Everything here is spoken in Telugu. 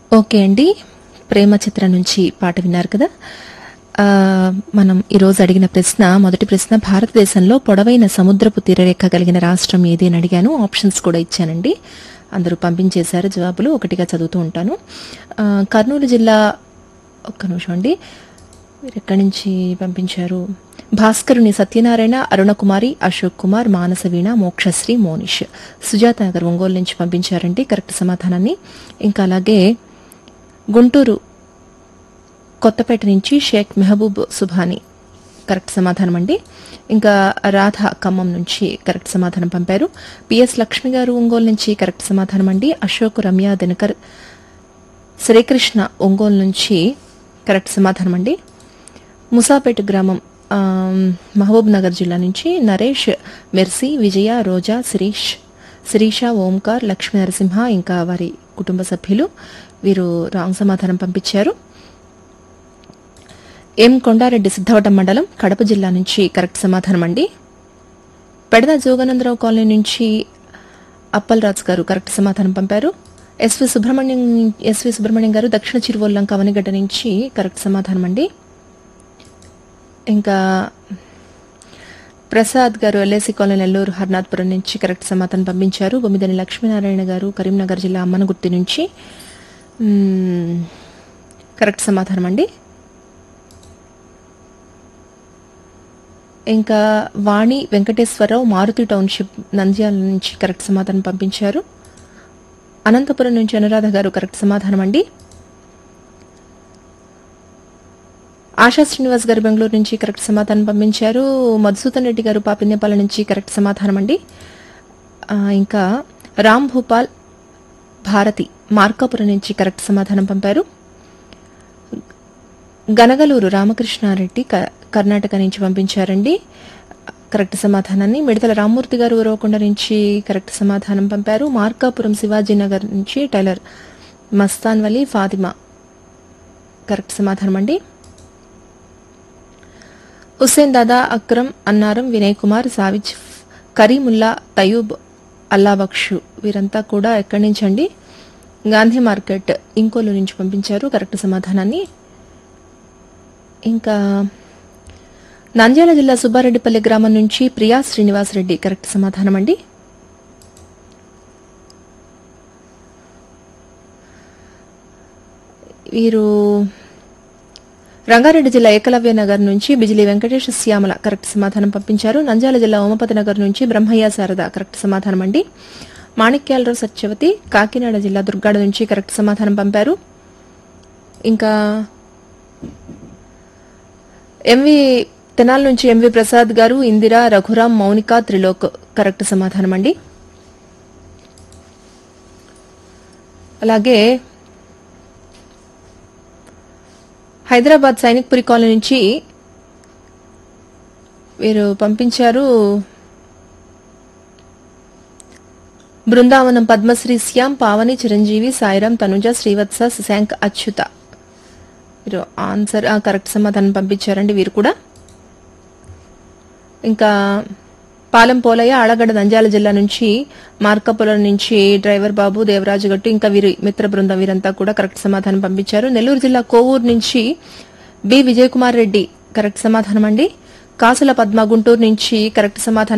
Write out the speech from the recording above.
ఓకే అండి ప్రేమ చిత్రం నుంచి పాట విన్నారు కదా ఆ, మనం ఈరోజు అడిగిన ప్రశ్న మొదటి ప్రశ్న భారతదేశంలో పొడవైన సముద్రపు తీరరేఖ కలిగిన రాష్ట్రం ఏది అని అడిగాను ఆప్షన్స్ కూడా ఇచ్చానండి అందరూ పంపించేశారు జవాబులు ఒకటిగా చదువుతూ ఉంటాను ఆ, కర్నూలు జిల్లా ఒక్క నిమిషం అండి మీరు ఎక్కడి నుంచి పంపించారు భాస్కరుని సత్యనారాయణ అరుణకుమారి అశోక్ కుమార్ మానసవీణ మోక్షశ్రీ మోనిష్ సుజాత నగర్ ఒంగోలు నుంచి పంపించారండి కరెక్ట్ సమాధానాన్ని ఇంకా అలాగే గుంటూరు కొత్తపేట నుంచి షేక్ మెహబూబ్ సుభాని కరెక్ట్ సమాధానం అండి ఇంకా రాధ ఖమ్మం నుంచి కరెక్ట్ సమాధానం పంపారు పిఎస్ లక్ష్మి గారు ఒంగోలు నుంచి కరెక్ట్ సమాధానం అండి అశోక్ రమ్య దినకర్ శ్రీకృష్ణ ఒంగోలు నుంచి కరెక్ట్ సమాధానం అండి ముసాపేట గ్రామం ఆమ్, మహబూబ్ నగర్ జిల్లా నుంచి నరేష్ మెర్సీ విజయ రోజా శిరీష్ శిరీష ఓంకార్ లక్ష్మీ నరసింహ ఇంకా వారి కుటుంబ సభ్యులు వీరు రాంగ్ సమాధానం పంపించారు ఎం కొండారెడ్డి సిద్ధవటం మండలం కడప జిల్లా నుంచి కరెక్ట్ సమాధానం అండి పెడద జోగానందరావు కాలనీ నుంచి అప్పలరాజు గారు కరెక్ట్ సమాధానం పంపారు ఎస్వి సుబ్రహ్మణ్యం ఎస్వి సుబ్రహ్మణ్యం గారు దక్షిణ చిరువల్లం కవనిగడ్డ నుంచి కరెక్ట్ సమాధానం అండి ఇంకా ప్రసాద్ గారు ఎల్ఐసి కాలనీ నెల్లూరు హర్నాథ్పురం నుంచి కరెక్ట్ సమాధానం పంపించారు బొమ్మిదని లక్ష్మీనారాయణ గారు కరీంనగర్ జిల్లా అమ్మనగుర్తి నుంచి మ్మ్, కరెక్ట్ సమాధానం అండి ఇంకా వాణి వెంకటేశ్వరరావు మారుతి టౌన్షిప్ నంద్యాల నుంచి కరెక్ట్ సమాధానం పంపించారు అనంతపురం నుంచి అనురాధ గారు కరెక్ట్ సమాధానం అండి ఆశా శ్రీనివాస్ గారు బెంగళూరు నుంచి కరెక్ట్ సమాధానం పంపించారు మధుసూదన్ రెడ్డి గారు పాపినేపాల నుంచి కరెక్ట్ సమాధానం అండి ఆ, ఇంకా రామ్ భూపాల్ భారతి మార్కాపురం నుంచి కరెక్ట్ సమాధానం పంపారు గనగలూరు రామకృష్ణారెడ్డి క- కర్ణాటక నుంచి పంపించారండి కరెక్ట్ సమాధానాన్ని మిడతల రామ్మూర్తి గారు ఉరవకొండ నుంచి కరెక్ట్ సమాధానం పంపారు మార్కాపురం శివాజీనగర్ నుంచి టైలర్ మస్తాన్ వలీ ఫాతిమా కరెక్ట్ సమాధానం అండి హుస్సేన్ దాదా అక్రమ్ అన్నారం వినయ్ కుమార్ సావిజ్ కరీముల్లా తయూబ్ అల్లాబక్షు వీరంతా కూడా ఎక్కడి నుంచి అండి గాంధీ మార్కెట్ ఇంకోలు నుంచి పంపించారు కరెక్ట్ సమాధానాన్ని ఇంకా నంద్యాల జిల్లా సుబ్బారెడ్డిపల్లి గ్రామం నుంచి ప్రియా శ్రీనివాస్ రెడ్డి కరెక్ట్ సమాధానం అండి వీరు రంగారెడ్డి జిల్లా ఏకలవ్య నగర్ నుంచి బిజిలీ వెంకటేష్ శ్యామల కరెక్ట్ సమాధానం పంపించారు నంద్యాల జిల్లా ఓమపతి నగర్ నుంచి బ్రహ్మయ్య శారద కరెక్ట్ సమాధానం అండి మాణిక్యాలరావు సత్యవతి కాకినాడ జిల్లా దుర్గాడ నుంచి కరెక్ట్ సమాధానం పంపారు ఇంకా ఎంవి తెనాల నుంచి ఎంవి ప్రసాద్ గారు ఇందిరా రఘురాం మౌనిక త్రిలోక్ కరెక్ట్ సమాధానం అండి అలాగే హైదరాబాద్ సైనిక్పురి కాలనీ నుంచి వీరు పంపించారు బృందావనం పద్మశ్రీ శ్యామ్ పావని చిరంజీవి సాయిరాం తనుజ శ్రీవత్స శశాంక్ అచ్యుత వీరు ఆన్సర్ ఆ, కరెక్ట్ సమాధానం పంపించారండి వీరు కూడా ఇంకా పాలెం పోలయ్య ఆడగడ్డ నంద్యాల జిల్లా నుంచి మార్కాపురం నుంచి డ్రైవర్ బాబు దేవరాజు గట్టు ఇంకా వీరి మిత్ర బృందం వీరంతా కూడా కరెక్ట్ సమాధానం పంపించారు నెల్లూరు జిల్లా కోవూరు నుంచి బి విజయ్ కుమార్ రెడ్డి కరెక్ట్ సమాధానం అండి కాసుల పద్మ గుంటూరు నుంచి కరెక్ట్ సమాధానం